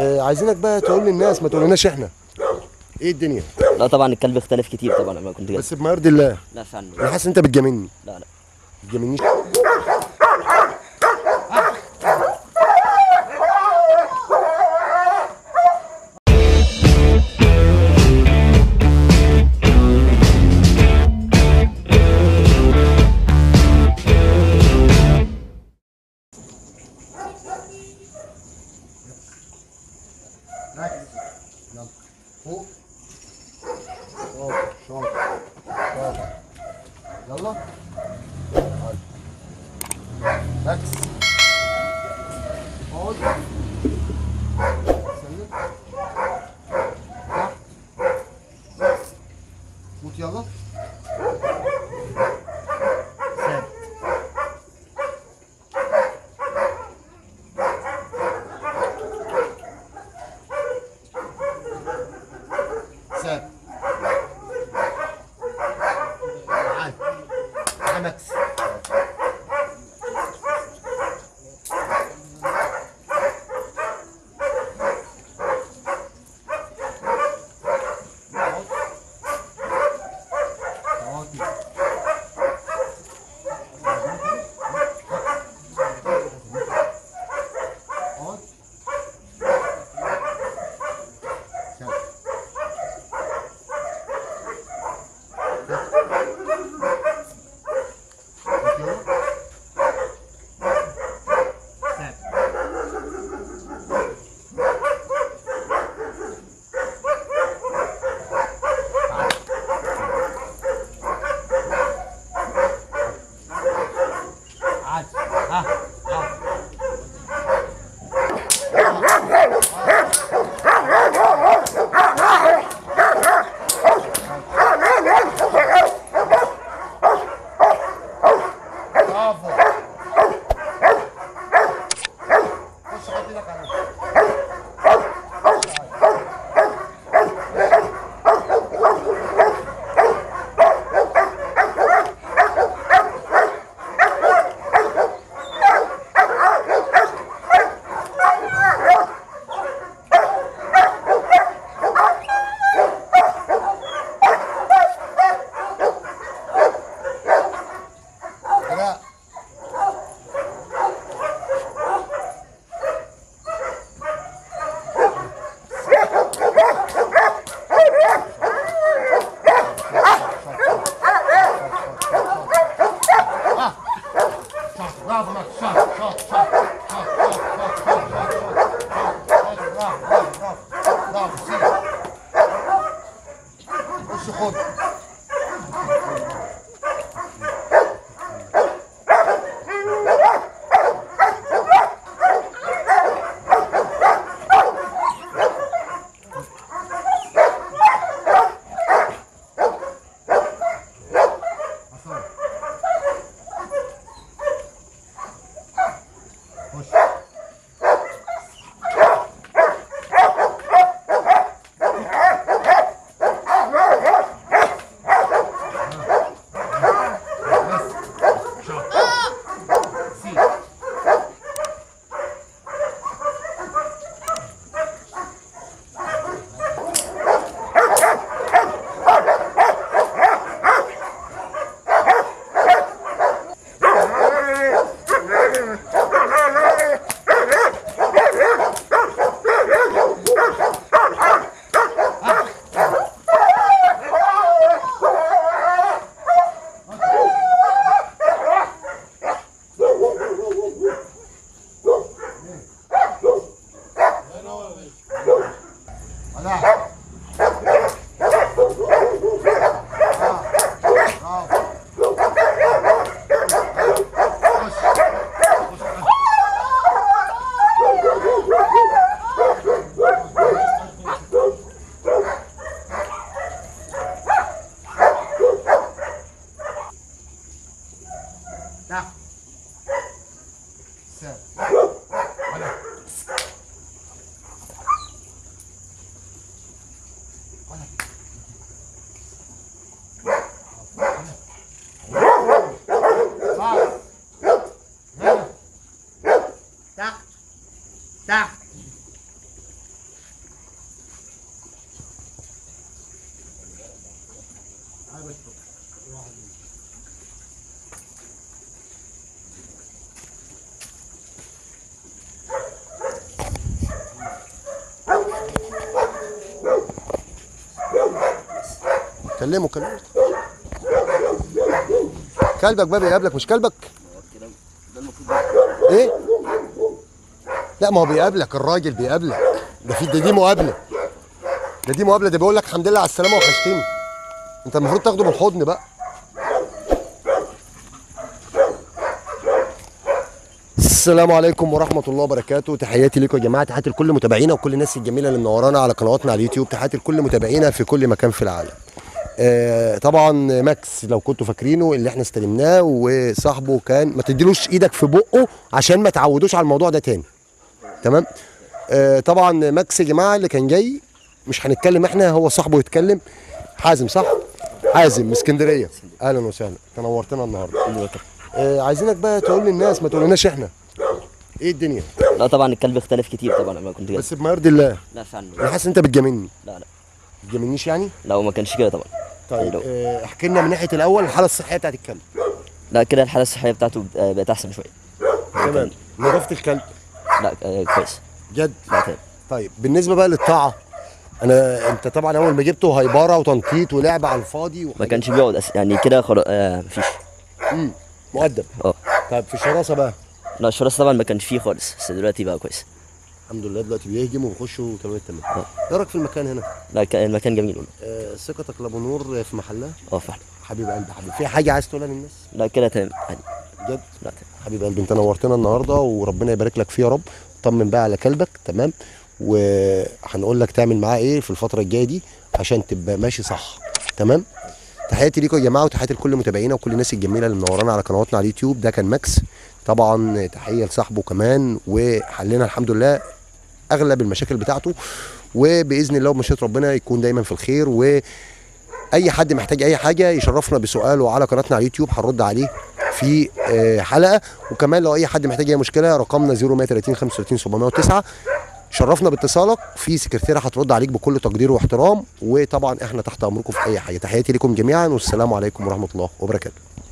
آه عايزينك بقى تقول للناس ما تقولناش احنا ايه الدنيا لا طبعا الكلب اختلف كتير طبعا لما كنت جاي بس بما يرضي الله لا فعلا انا حاسس ان انت بتجاملني لا لا بتجاملنيش يلا فوق شاطر شاطر شاطر يلا طيب. ركز اقعد سلم صح فوت يلا ثابت ثابت عادي عمكس برافو خش حط ايدك على لا برافو ماك شاط شاط شاط شاط شاط شاط شاط برافو برافو برافو برافو سيب خش خد خش بس شاط سيب ولا كلمه كلمه كلبك بقى بيقابلك مش كلبك ايه لا ما هو بيقابلك الراجل بيقابلك ده في ده دي مقابله ده دي مقابله ده بيقول لك الحمد لله على السلامه وحشتني انت المفروض تاخده بالحضن بقى السلام عليكم ورحمة الله وبركاته تحياتي لكم يا جماعة تحياتي لكل متابعينا وكل الناس الجميلة اللي منورانا على قنواتنا على اليوتيوب تحياتي لكل متابعينا في كل مكان في العالم آه طبعا ماكس لو كنتوا فاكرينه اللي احنا استلمناه وصاحبه كان ما تديلوش ايدك في بقه عشان ما تعودوش على الموضوع ده تاني تمام آه طبعا ماكس يا جماعه اللي كان جاي مش هنتكلم احنا هو صاحبه يتكلم حازم صح حازم من اسكندريه اهلا وسهلا تنورتنا النهارده آه عايزينك بقى تقول للناس ما تقولناش احنا ايه الدنيا لا طبعا الكلب اختلف كتير طبعا لما كنت جاي بس بما يرضي الله لا فعلا انا حاسس ان انت بتجاملني لا لا بتجاملنيش يعني لا وما كانش كده طبعا طيب لو- آه، احكي لنا من ناحيه الاول الحاله الصحيه بتاعت الكلب لا كده الحاله الصحيه بتاعته بت- آه، بقت احسن شويه تمام نظافه الكلب لا آه، كويس جد لا تمام طيب بالنسبه بقى للطاعه انا انت طبعا اول ما جبته هيبره وتنطيط ولعب على الفاضي ما وحاجات- كانش بيقعد أس... يعني كده خلاص آه مفيش مؤدب اه طيب في الشراسه بقى لا الشراسه طبعا ما كانش فيه خالص بس دلوقتي بقى كويس الحمد لله دلوقتي بيهجم وبيخش وتمام التمام اه. ايه رايك في المكان هنا لا كان المكان جميل والله آه ثقتك لابو نور في محلها اه فعلا حبيب قلبي حبيب في حاجه عايز تقولها للناس لا كده تمام عادي بجد لا تمام حبيب قلبي انت نورتنا النهارده وربنا يبارك لك فيه يا رب طمن بقى على كلبك تمام وهنقول لك تعمل معاه ايه في الفتره الجايه دي عشان تبقى ماشي صح تمام تحياتي ليكم يا جماعه وتحياتي لكل متابعينا وكل الناس الجميله اللي منورانا على قنواتنا على اليوتيوب ده كان ماكس طبعا تحيه لصاحبه كمان وحلينا الحمد لله اغلب المشاكل بتاعته وباذن الله ومشيئه ربنا يكون دايما في الخير و اي حد محتاج اي حاجه يشرفنا بسؤاله على قناتنا على اليوتيوب هنرد عليه في آه، حلقه وكمان لو اي حد محتاج اي مشكله رقمنا 0130 35 709 شرفنا باتصالك في سكرتيره هترد عليك بكل تقدير واحترام وطبعا احنا تحت امركم في اي حاجه تحياتي لكم جميعا والسلام عليكم ورحمه الله وبركاته